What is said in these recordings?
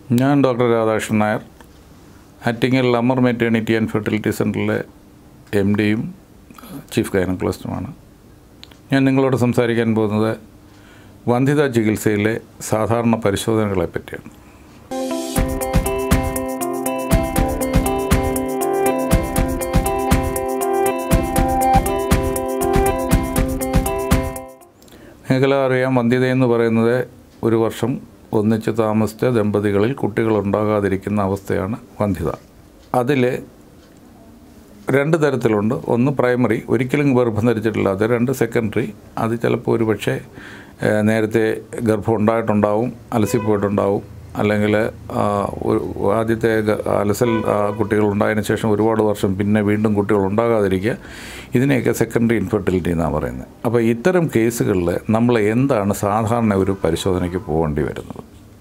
ഞാൻ ഡോക്ടർ രാധാകൃഷ്ണൻ നായർ ആറ്റിങ്ങൽ ലമ്മർ maternity and fertility സെൻറ്ററിലെ എം ഡിയും ചീഫ് ഗൈനക്കോളജിസ്റ്റുമാണ് ഞാൻ നിങ്ങളോട് സംസാരിക്കാൻ പോകുന്നത് വന്ധ്യത ചികിത്സയിലെ സാധാരണ പരിശോധനകളെ പറ്റിയാണ് നിങ്ങൾക്കെല്ലാം അറിയാം വന്ധ്യത എന്ന് പറയുന്നത് ഒരു വർഷം ഒന്നിച്ച് താമസിച്ച ദമ്പതികളിൽ കുട്ടികൾ ഉണ്ടാകാതിരിക്കുന്ന അവസ്ഥയാണ് വന്ധ്യത അതിൽ രണ്ട് തരത്തിലുണ്ട് ഒന്ന് പ്രൈമറി ഒരിക്കലും ഗർഭം ധരിച്ചിട്ടില്ലാത്ത രണ്ട് സെക്കൻഡറി അത് ചിലപ്പോൾ ഒരു പക്ഷേ ഏഹ്, നേരത്തെ ഗർഭം ഉണ്ടായിട്ടുണ്ടാവും അലസിപ്പോയിട്ടുണ്ടാവും അല്ലെങ്കിൽ ആ, ഒരു ആദ്യത്തെ ഗ- അലസൽ ആ, കുട്ടികൾ ഉണ്ടായതിനു ശേഷം ഒരുപാട് വർഷം പിന്നെ വീണ്ടും കുട്ടികൾ ഉണ്ടാകാതിരിക്കുക ഇതിനെയൊക്കെ സെക്കൻഡറി ഇൻഫെർട്ടിലിറ്റി എന്നാണ് പറയുന്നത് അപ്പോൾ ഇത്തരം കേസുകളിൽ നമ്മൾ എന്താണ് സാധാരണ ഒരു പരിശോധനയ്ക്ക് പോകേണ്ടി വരുന്നത്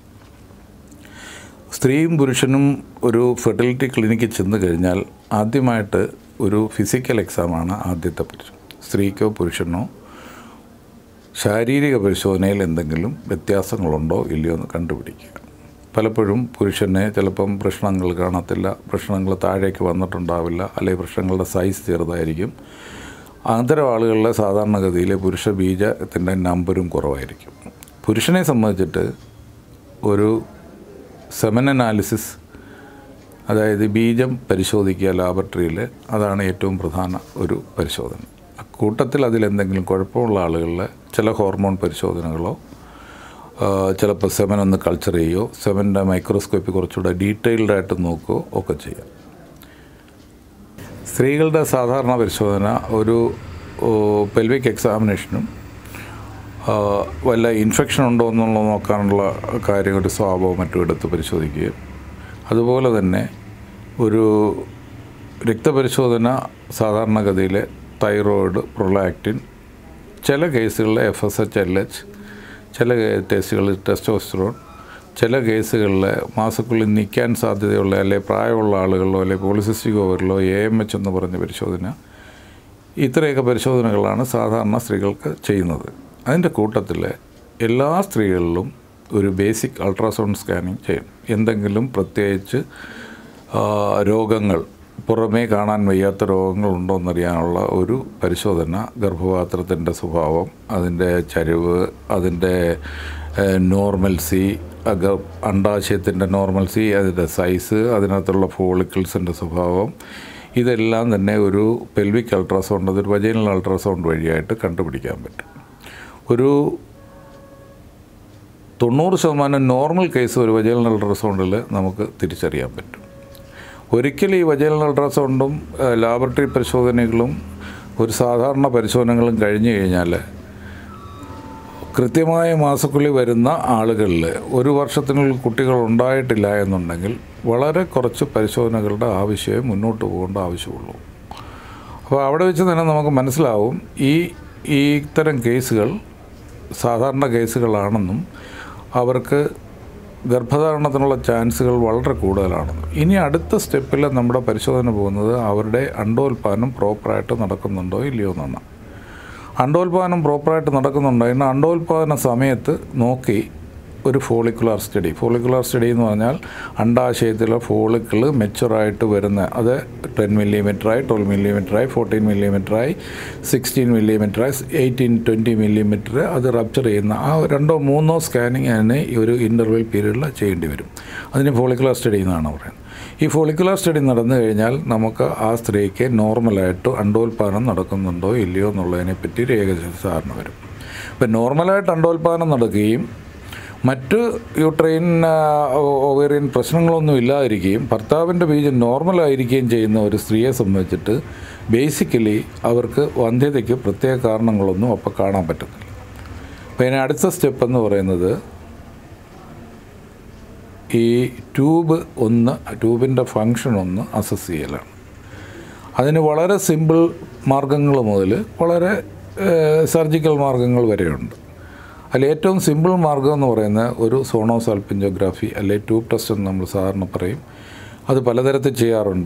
സ്ത്രീയും പുരുഷനും ഒരു ഫെർട്ടിലിറ്റി ക്ലിനിക്കിൽ ചെന്ന് കഴിഞ്ഞാൽ ആദ്യമായിട്ട് ഒരു ഫിസിക്കൽ എക്സാമാണ് ആദ്യത്തെ പരിശോധന സ്ത്രീക്കോ പുരുഷനോ ശാരീരിക പരിശോധനയിൽ എന്തെങ്കിലും വ്യത്യാസങ്ങളുണ്ടോ ഇല്ലയോ എന്ന് കണ്ടുപിടിക്കുക പലപ്പോഴും പുരുഷന് ചിലപ്പം പ്രശ്നങ്ങൾ കാണത്തില്ല പ്രശ്നങ്ങൾ താഴേക്ക് വന്നിട്ടുണ്ടാവില്ല അല്ലെങ്കിൽ പ്രശ്നങ്ങളുടെ സൈസ് ചെറുതായിരിക്കും അത്തരം ആളുകളിലെ സാധാരണഗതിയിൽ പുരുഷ ബീജത്തിൻ്റെ നമ്പരും കുറവായിരിക്കും പുരുഷനെ സംബന്ധിച്ചിട്ട് ഒരു സെമൻ അനാലിസിസ് അതായത് ബീജം പരിശോധിക്കുക ലാബറട്ടറിയിൽ അതാണ് ഏറ്റവും പ്രധാന ഒരു പരിശോധന കൂട്ടത്തിൽ അതിലെന്തെങ്കിലും കുഴപ്പമുള്ള ആളുകളിൽ ചില ഹോർമോൺ പരിശോധനകളോ ആ, ചിലപ്പോൾ സെമൻ ഒന്ന് കൾച്ചർ ചെയ്യുകയോ സെമൻ്റെ മൈക്രോസ്കോപ്പി കുറച്ചുകൂടെ ഡീറ്റെയിൽഡ് ആയിട്ട് നോക്കുകയോ ഒക്കെ ചെയ്യാം സ്ത്രീകളുടെ സാധാരണ പരിശോധന ഒരു പെൽവിക് എക്സാമിനേഷനും ആ, വല്ല ഇൻഫെക്ഷൻ ഉണ്ടോ എന്നുള്ളത് നോക്കാനുള്ള കാര്യം ഒരു സ്വാബോ മറ്റും എടുത്ത് പരിശോധിക്കുകയും അതുപോലെ തന്നെ ഒരു രക്തപരിശോധന സാധാരണഗതിയിൽ തൈറോയിഡ് പ്രൊലാക്റ്റിൻ ചില കേസുകളിൽ F S H L H ചില കേസുകളിൽ ടെസ്റ്റോസ്റ്ററോൺ ചില കേസുകളിൽ മാസക്കുള്ളിൽ നിൽക്കാൻ സാധ്യതയുള്ള അല്ലെങ്കിൽ പ്രായമുള്ള ആളുകളിലോ അല്ലെങ്കിൽ പോളിസിസ്റ്റിക് ഓവറിലോ എ എം എച്ച് എന്ന് പറഞ്ഞ പരിശോധന ഇത്രയൊക്കെ പരിശോധനകളാണ് സാധാരണ സ്ത്രീകൾക്ക് ചെയ്യുന്നത് അതിൻ്റെ കൂട്ടത്തിൽ എല്ലാ സ്ത്രീകളിലും ഒരു ബേസിക് അൾട്രാസൗണ്ട് സ്കാനിങ് ചെയ്യും എന്തെങ്കിലും പ്രത്യേകിച്ച് ആ, രോഗങ്ങൾ പുറമേ കാണാൻ വയ്യാത്ത രോഗങ്ങളുണ്ടോ എന്നറിയാനുള്ള ഒരു പരിശോധന ഗർഭപാത്രത്തിൻ്റെ സ്വഭാവം അതിൻ്റെ ചരിവ് അതിൻ്റെ നോർമൽസി അഗ അണ്ടാശയത്തിൻ്റെ നോർമൽസി അതിൻ്റെ സൈസ് അതിനകത്തുള്ള ഫോളിക്കിൾസിൻ്റെ സ്വഭാവം ഇതെല്ലാം തന്നെ ഒരു പെൽവിക് അൾട്രാസൗണ്ട് അതൊരു വജൈനൽ അൾട്രാസൗണ്ട് വഴിയായിട്ട് കണ്ടുപിടിക്കാൻ പറ്റും ഒരു തൊണ്ണൂറ് ശതമാനം നോർമൽ കേസ് ഒരു വജൈനൽ അൾട്രാസൗണ്ടിൽ നമുക്ക് തിരിച്ചറിയാൻ പറ്റും ഒരിക്കലും ഈ വജൈനൽ അൾട്രാസൗണ്ടും ഏഹ്, ലാബറട്ടറി പരിശോധനകളും ഒരു സാധാരണ പരിശോധനകളും കഴിഞ്ഞു കഴിഞ്ഞാൽ കൃത്യമായ മാസക്കുള്ളി വരുന്ന ആളുകളിൽ ഒരു വർഷത്തിനുള്ളിൽ കുട്ടികൾ ഉണ്ടായിട്ടില്ല എന്നുണ്ടെങ്കിൽ വളരെ കുറച്ച് പരിശോധനകളുടെ ആവശ്യമേ മുന്നോട്ട് പോകേണ്ട ആവശ്യമുള്ളൂ അപ്പോൾ അവിടെ വെച്ച് തന്നെ നമുക്ക് മനസ്സിലാവും ഈ ഈ ഇത്തരം കേസുകൾ സാധാരണ കേസുകളാണെന്നും അവർക്ക് ഗർഭധാരണത്തിനുള്ള ചാൻസുകൾ വളരെ കൂടുതലാണെന്നും ഇനി അടുത്ത സ്റ്റെപ്പിൽ നമ്മുടെ പരിശോധന പോകുന്നത് അവരുടെ അണ്ടോൽപാദനം പ്രോപ്പറായിട്ട് നടക്കുന്നുണ്ടോ ഇല്ലയോ എന്നാണ് അണ്ടോൽപാദനം പ്രോപ്പറായിട്ട് നടക്കുന്നുണ്ടോ ഇന്ന് അണ്ടോൽപാദന സമയത്ത് നോക്കി ഒരു ഫോളിക്കുലാർ സ്റ്റഡി ഫോളിക്കുലാർ സ്റ്റഡി എന്ന് പറഞ്ഞാൽ അണ്ടാശയത്തിലെ ഫോളിക്കിൾ മെച്ചുറായിട്ട് വരുന്ന അത് ടെൻ മില്ലിമീറ്ററായി ട്വൽവ് മില്ലിമീറ്ററായി ഫോർട്ടീൻ മില്ലിമീറ്ററായി സിക്സ്റ്റീൻ മില്ലിമീറ്ററായി എയ്റ്റീൻ ട്വൻറ്റി മില്ലിമീറ്റർ അത് റപ്ചർ ചെയ്യുന്ന ആ രണ്ടോ മൂന്നോ സ്കാനിങ് അതിന് ഈ ഒരു ഇൻ്റർവെൽ പീരീഡിൽ ചെയ്യേണ്ടി വരും അതിന് ഫോളിക്കുലാർ സ്റ്റഡി എന്നാണ് പറയുന്നത് ഈ ഫോളിക്കുലാർ സ്റ്റഡി നടന്നു കഴിഞ്ഞാൽ നമുക്ക് ആ സ്ത്രീക്ക് നോർമലായിട്ട് അണ്ടോൽപാദനം നടക്കുന്നുണ്ടോ ഇല്ലയോ എന്നുള്ളതിനെപ്പറ്റി ഒരു ഏകദേശ ധാരണ വരും ഇപ്പം നോർമലായിട്ട് അണ്ടോൽപാദനം നടക്കുകയും മറ്റ് യൂട്രൈൻ ഓവേറിയൻ പ്രശ്നങ്ങളൊന്നും ഇല്ലാതിരിക്കുകയും ഭർത്താവിൻ്റെ ബീജം നോർമലായിരിക്കുകയും ചെയ്യുന്ന ഒരു സ്ത്രീയെ സംബന്ധിച്ചിട്ട് ബേസിക്കലി അവർക്ക് വന്ധ്യതയ്ക്ക് പ്രത്യേക കാരണങ്ങളൊന്നും അപ്പോൾ കാണാൻ പറ്റുന്നില്ല അപ്പോൾ ഇതിന് അടുത്ത സ്റ്റെപ്പ് എന്ന് പറയുന്നത് ഈ ട്യൂബ് ഒന്ന് ട്യൂബിൻ്റെ ഫങ്ഷൻ ഒന്ന് അസസ് ചെയ്യലാണ് അതിന് വളരെ സിമ്പിൾ മാർഗങ്ങൾ മുതൽ വളരെ സർജിക്കൽ മാർഗങ്ങൾ വരെയുണ്ട് അതിൽ ഏറ്റവും സിമ്പിൾ മാർഗം എന്ന് പറയുന്നത് ഒരു സോണോസാൽപിഞ്ചോഗ്രാഫി അല്ലെങ്കിൽ ട്യൂബ് ടെസ്റ്റ് എന്ന് നമ്മൾ സാധാരണ പറയും അത് പലതരത്തിൽ ചെയ്യാറുണ്ട്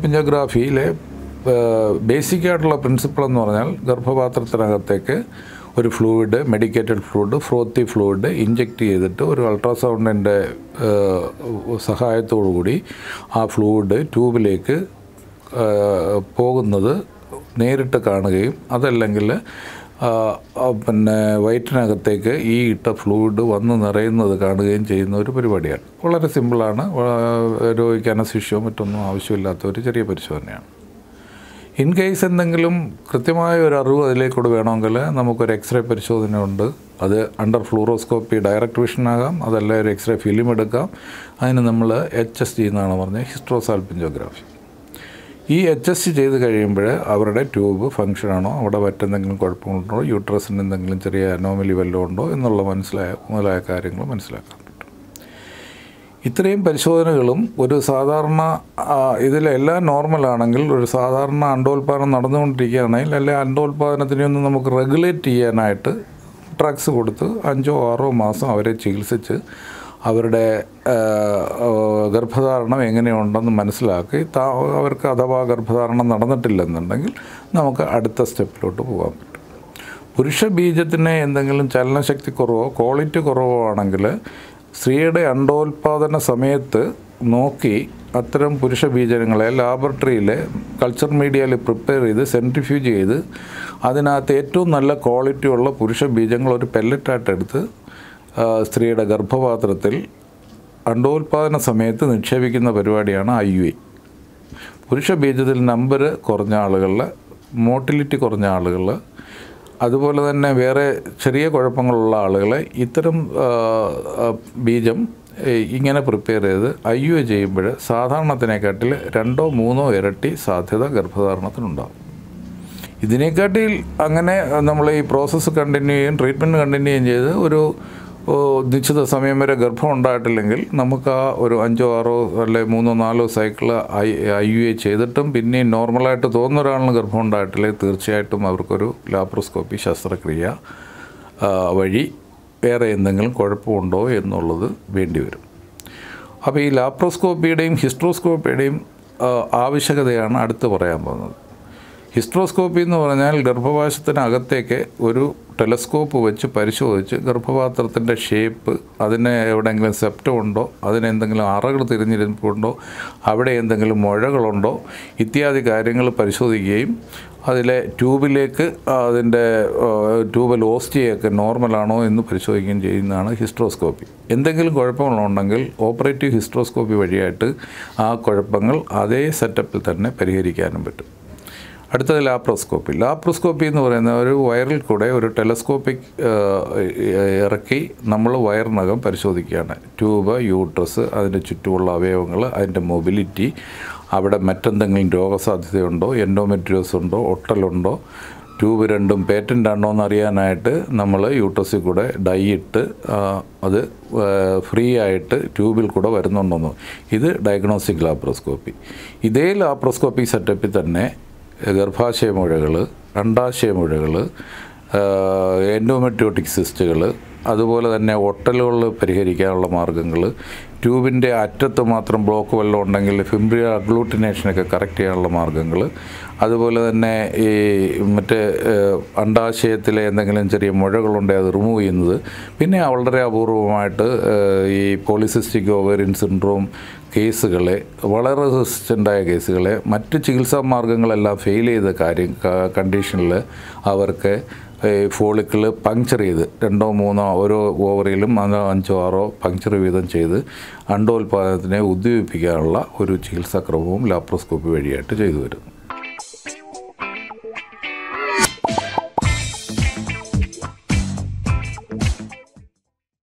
സോണോസാൽപിഞ്ചോഗ്രാഫിയിലെ ബേസിക് ആയിട്ടുള്ള പ്രിൻസിപ്പിൾ എന്ന് പറഞ്ഞാൽ ഗർഭപാത്രത്തിനകത്തേക്ക് ഒരു fluid medicated fluid frothy fluid inject ചെയ്തിട്ട് ഒരു അൾട്രാസൗണ്ടിൻ്റെ സഹായത്തോടു കൂടി ആ ഫ്ലൂയിഡ് ട്യൂബിലേക്ക് ആ, പോകുന്നത് നേരിട്ട് കാണുകയും അതല്ലെങ്കിൽ ആ, ആ, പിന്നെ വയറ്റിനകത്തേക്ക് ഈ ഇട്ട ഫ്ലൂയിഡ് വന്ന് നിറയുന്നത് കാണുകയും ചെയ്യുന്ന ഒരു പരിപാടിയാണ് വളരെ സിമ്പിളാണ് വ- രോഗിക്ക് അനശിഷ്യോ മറ്റൊന്നും ആവശ്യമില്ലാത്ത ഒരു ചെറിയ പരിശോധനയാണ് ഇൻ കേസ് എന്തെങ്കിലും കൃത്യമായ ഒരു അറിവ് അതിലേക്കൂടെ വേണമെങ്കിൽ നമുക്കൊരു എക്സ്റേ പരിശോധന ഉണ്ട് അത് അണ്ടർ ഫ്ലൂറോസ്കോപ്പി ഡയറക്റ്റ് വിഷൻ ആകാം അതല്ല ഒരു എക്സ്റേ ഫിലിം എടുക്കാം അതിന് നമ്മൾ എച്ച് എസ് ജി എന്നാണ് പറഞ്ഞത് ഹിസ്ട്രോസാൽപിഞ്ചോഗ്രാഫി ഈ എച്ച് എസ് ചെയ്ത് കഴിയുമ്പോൾ അവരുടെ ട്യൂബ് ഫങ്ഷനാണോ അവിടെ മറ്റെന്തെങ്കിലും കുഴപ്പങ്ങളുണ്ടോ യൂട്രസിന് എന്തെങ്കിലും ചെറിയ അനോമലി വല്ലതും ഉണ്ടോ എന്നുള്ള മനസ്സിലായ മുതലായ കാര്യങ്ങൾ മനസ്സിലാക്കാൻ പറ്റും ഇത്രയും പരിശോധനകളും ഒരു സാധാരണ ആ, ഇതിലെല്ലാം നോർമലാണെങ്കിൽ ഒരു സാധാരണ അണ്ടോൽപാദനം നടന്നുകൊണ്ടിരിക്കുകയാണെങ്കിൽ അല്ലെങ്കിൽ അണ്ടോൽപാദനത്തിനെ ഒന്ന് നമുക്ക് റെഗുലേറ്റ് ചെയ്യാനായിട്ട് ഡ്രഗ്സ് കൊടുത്ത് അഞ്ചോ ആറോ മാസം അവരെ ചികിത്സിച്ച് അവരുടെ ആ, ആ, ഗർഭധാരണം എങ്ങനെയുണ്ടെന്ന് മനസ്സിലാക്കി താ- അവർക്ക് അഥവാ ഗർഭധാരണം നടന്നിട്ടില്ലെന്നുണ്ടെങ്കിൽ നമുക്ക് അടുത്ത സ്റ്റെപ്പിലോട്ട് പോകാൻ പറ്റും പുരുഷ ബീജത്തിന് എന്തെങ്കിലും ചലനശക്തി കുറവോ ക്വാളിറ്റി കുറവോ ആണെങ്കിൽ സ്ത്രീയുടെ അണ്ടോൽപാദന സമയത്ത് നോക്കി അത്തരം പുരുഷ ബീജങ്ങളെ ലാബറട്ടറിയിൽ കൾച്ചർ മീഡിയയിൽ പ്രിപ്പയർ ചെയ്ത് സെൻട്രിഫ്യൂജ് ചെയ്ത് അതിനകത്ത് ഏറ്റവും നല്ല ക്വാളിറ്റി ഉള്ള പുരുഷ ബീജങ്ങൾ ഒരു പെല്ലറ്റായിട്ട് എടുത്ത് ആ, സ്ത്രീയുടെ ഗർഭപാത്രത്തിൽ അണ്ടോൽപാദന സമയത്ത് നിക്ഷേപിക്കുന്ന പരിപാടിയാണ് ഐ യു പുരുഷ ബീജത്തിൽ നമ്പർ കുറഞ്ഞ ആളുകളിൽ മോട്ടിലിറ്റി കുറഞ്ഞ ആളുകൾ അതുപോലെ തന്നെ വേറെ ചെറിയ കുഴപ്പങ്ങളുള്ള ആളുകളെ ഇത്തരം ആ, ആ, ബീജം ഏ, ഇങ്ങനെ പ്രിപ്പയർ ചെയ്ത് ഐ യു ചെയ്യുമ്പോൾ സാധാരണത്തിനെക്കാട്ടിൽ രണ്ടോ മൂന്നോ ഇരട്ടി സാധ്യത ഗർഭധാരണത്തിനുണ്ടാകും ഇതിനെക്കാട്ടിൽ അങ്ങനെ നമ്മൾ ഈ പ്രോസസ്സ് കണ്ടിന്യൂ ചെയ്യും ട്രീറ്റ്മെൻറ്റ് കണ്ടിന്യൂ ചെയ്യും ചെയ്ത് ഒരു ഓ, നിശ്ചിത സമയം വരെ ഗർഭം ഉണ്ടായിട്ടില്ലെങ്കിൽ നമുക്ക് ആ ഒരു അഞ്ചോ ആറോ അല്ലെ മൂന്നോ നാലോ cycle I I U A ചെയ്തിട്ടും പിന്നെയും നോർമലായിട്ട് തോന്നുന്ന ഒരാളിന് ഗർഭം ഉണ്ടായിട്ടില്ലെങ്കിൽ തീർച്ചയായിട്ടും അവർക്കൊരു ലാപ്രോസ്കോപ്പി ശസ്ത്രക്രിയ ആ, വഴി വേറെ എന്തെങ്കിലും കുഴപ്പമുണ്ടോ എന്നുള്ളത് വേണ്ടി വരും അപ്പോൾ ഈ ലാപ്രോസ്കോപ്പിയുടെയും ഹിസ്ട്രോസ്കോപ്പിയുടെയും ആ, ആവശ്യകതയാണ് അടുത്ത് പറയാൻ പോകുന്നത് ഹിസ്ട്രോസ്കോപ്പി എന്ന് പറഞ്ഞാൽ ഗർഭപാശത്തിനകത്തേക്ക് ഒരു ടെലസ്കോപ്പ് വെച്ച് പരിശോധിച്ച് ഗർഭപാത്രത്തിൻ്റെ ഷേപ്പ് അതിന് എവിടെയെങ്കിലും സെപ്റ്റം ഉണ്ടോ അതിന് എന്തെങ്കിലും അറകൾ തിരിഞ്ഞിരിപ്പുണ്ടോ അവിടെ എന്തെങ്കിലും മുഴകളുണ്ടോ ഇത്യാദി കാര്യങ്ങൾ പരിശോധിക്കുകയും അതിലെ ട്യൂബിലേക്ക് അതിൻ്റെ ട്യൂബൽ ഓസ്റ്റിയൊക്കെ നോർമലാണോ എന്ന് പരിശോധിക്കുകയും ചെയ്യുന്നതാണ് ഹിസ്ട്രോസ്കോപ്പി എന്തെങ്കിലും കുഴപ്പങ്ങളുണ്ടെങ്കിൽ ഓപ്പറേറ്റീവ് ഹിസ്ട്രോസ്കോപ്പി വഴിയായിട്ട് ആ കുഴപ്പങ്ങൾ അതേ സെറ്റപ്പിൽ തന്നെ പരിഹരിക്കാനും പറ്റും അടുത്തത് ലാപ്രോസ്കോപ്പി ലാപ്രോസ്കോപ്പി എന്ന് പറയുന്ന ഒരു വയറിൽ കൂടെ ഒരു ടെലസ്കോപ്പിക് ഇറക്കി നമ്മൾ വയറിനകം പരിശോധിക്കുകയാണ് ട്യൂബ് യൂട്രസ് അതിൻ്റെ ചുറ്റുമുള്ള അവയവങ്ങൾ അതിൻ്റെ മൊബിലിറ്റി അവിടെ മറ്റെന്തെങ്കിലും രോഗസാധ്യതയുണ്ടോ എൻഡോമെട്രിയോസ് ഉണ്ടോ ഒട്ടലുണ്ടോ ട്യൂബ് രണ്ടും പേറ്റൻ്റ് ആണോ എന്ന് അറിയാനായിട്ട് നമ്മൾ യൂട്രസിൽ കൂടെ ഡൈ ഇട്ട് ആ, അത് ഫ്രീ ആയിട്ട് ട്യൂബിൽ കൂടെ വരുന്നുണ്ടെന്ന് ഇത് ഡയഗ്നോസ്റ്റിക് ലാപ്രോസ്കോപ്പി ഇതേ ലാപ്രോസ്കോപ്പിക് സെറ്റപ്പിൽ തന്നെ ഗർഭാശയ മുഴകൾ അണ്ടാശയ മുഴകൾ എൻഡോമെട്രിയോട്ടിക് സിസ്റ്റുകൾ അതുപോലെ തന്നെ ഒട്ടലുകൾ പരിഹരിക്കാനുള്ള മാർഗ്ഗങ്ങൾ ട്യൂബിൻ്റെ അറ്റത്ത് മാത്രം ബ്ലോക്ക് വല്ലതും ഉണ്ടെങ്കിൽ ഫിംബ്രിയ അഗ്ലൂട്ടിനേഷനൊക്കെ കറക്റ്റ് ചെയ്യാനുള്ള മാർഗ്ഗങ്ങൾ അതുപോലെ തന്നെ ഈ മറ്റേ ഏഹ്, അണ്ടാശയത്തിലെ എന്തെങ്കിലും ചെറിയ മുഴകളുണ്ടെങ്കിൽ അത് റിമൂവ് ചെയ്യുന്നത് പിന്നെ വളരെ അപൂർവമായിട്ട് ഏഹ്, ഈ പോളിസിസ്റ്റിക് ഓവേറിയൻ സിൻഡ്രോം കേസുകളെ വളരെ റെസിസ്റ്റൻ്റായ കേസുകളെ മറ്റ് ചികിത്സാ മാർഗങ്ങളെല്ലാം ഫെയിൽ ചെയ്ത കാര്യം കണ്ടീഷനിൽ അവർക്ക് ഫോളിക്കിൾ പങ്ക്ചർ ചെയ്ത് രണ്ടോ മൂന്നോ ഓരോ ഓവറിലും അതോ അഞ്ചോ ആറോ പങ്ക്ചർ വീതം ചെയ്ത് അണ്ടോൽപാദനത്തിനെ ഉദ്ദീപിപ്പിക്കാനുള്ള ഒരു ചികിത്സാക്രമവും ലാപ്രോസ്കോപ്പി വഴിയായിട്ട് ചെയ്തു വരുന്നു